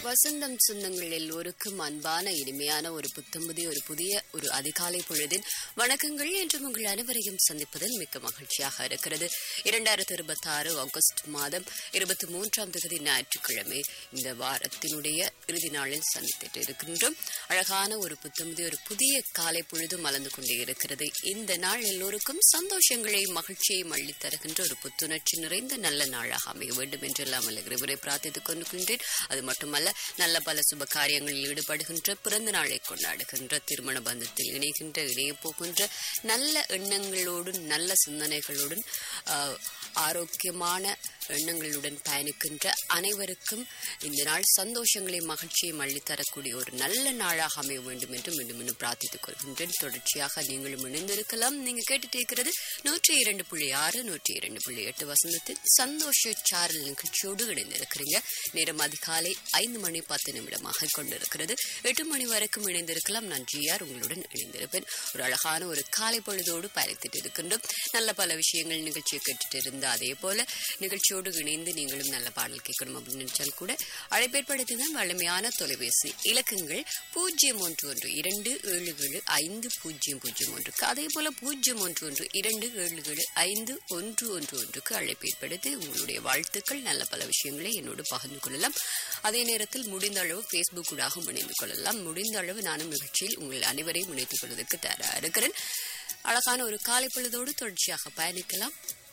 வசந்தம் சொந்தங்கள் எல்லோருக்கும் அன்பான இனிமையான ஒரு புத்தம்புதி ஒரு புதிய ஒரு அதிகாலை பொழுதின் வணக்கங்கள் என்று உங்கள் அனைவரையும் சந்திப்பதில் மிக்க மகிழ்ச்சியாக இருக்கிறது இரண்டாயிரத்தி இருபத்தி ஆறு ஆகஸ்ட் மாதம் இருபத்தி மூன்றாம் தேதி ஞாயிற்றுக்கிழமை இந்த வாரத்தினுடைய இறுதி நாளில் சந்தித்துட்டு இருக்கின்றோம் அழகான ஒரு புத்தம்புதி ஒரு புதிய காலை பொழுது மலர்ந்து கொண்டே இருக்கிறது இந்த நாள் எல்லோருக்கும் சந்தோஷங்களையும் மகிழ்ச்சியையும் அள்ளித் தருகின்ற ஒரு புத்துணர்ச்சி நிறைந்த நல்ல நாளாக அமைய வேண்டும் என்றெல்லாம் இவரை பிரார்த்தித்துக் கொண்டிருக்கின்றேன் அது மட்டுமல்ல நல்ல பல சுப காரியங்களில் ஈடுபடுகின்ற பிறந்த நாளை கொண்டாடுகின்ற திருமண பந்தத்தில் இணைகின்ற இணைய போகின்ற நல்ல எண்ணங்களோடும் நல்ல சிந்தனைகளோடும் ஆஹ், ஆரோக்கியமான எண்ணங்களுடன் பயணிக்கின்ற அனைவருக்கும் இந்த நாள் சந்தோஷங்களையும் மகிழ்ச்சியையும் அள்ளித்தரக்கூடிய ஒரு நல்ல நாளாக அமைய வேண்டும் என்று மீண்டும் மீண்டும் பிரார்த்தித்துக் கொள்கின்றேன் தொடர்ச்சியாக நீங்களும் இணைந்திருக்கலாம் நீங்க கேட்டுட்டு இருக்கிறது நூற்றி இரண்டு புள்ளி ஆறு நூற்றி இரண்டு புள்ளி எட்டு வசந்தத்தின் சந்தோஷ சாரல் நிகழ்ச்சியோடு இணைந்திருக்கிறீங்க நேரம் அதிகாலை ஐந்து மணி பத்து நிமிடமாக கொண்டிருக்கிறது எட்டு மணி வரைக்கும் இணைந்திருக்கலாம் நான் ஜிஆர் உங்களுடன் இணைந்திருப்பேன் ஒரு அழகான ஒரு காலை பொழுதோடு பயணித்துட்டு இருக்கின்றோம் நல்ல பல விஷயங்கள் நிகழ்ச்சியை கேட்டுட்டு இருந்த அதே போல நிகழ்ச்சியோடு இணைந்து நீங்களும் நல்ல பாடல் கேட்கணும் அப்படின்னு நினைச்சால் கூட அழைப்பேற்படுத்துங்க வலிமையான தொலைபேசி இலக்கங்கள் பூஜ்ஜியம் ஒன்று ஒன்று இரண்டு ஏழு ஏழு ஐந்து பூஜ்ஜியம் பூஜ்ஜியம் ஒன்றுக்கு அதே போல பூஜ்ஜியம் ஒன்று ஒன்று இரண்டு ஏழு ஏழு ஐந்து ஒன்று ஒன்று ஒன்றுக்கு அழைப்பேற்படுத்தி உங்களுடைய வாழ்த்துக்கள் நல்ல பல விஷயங்களை என்னோடு பகிர்ந்து கொள்ளலாம் அதே நேரத்தில் முடிந்த அளவு ஃபேஸ்புக் ஊடாகவும் இணைந்து கொள்ளலாம் முடிந்த அளவு நானும் நிகழ்ச்சியில் உங்கள் அனைவரையும் இணைத்துக் கொள்வதற்கு தயாராக இருக்கிறேன் அழகான ஒரு காலை பொழுதோடு தொடர்ச்சியாக பயணிக்கலாம்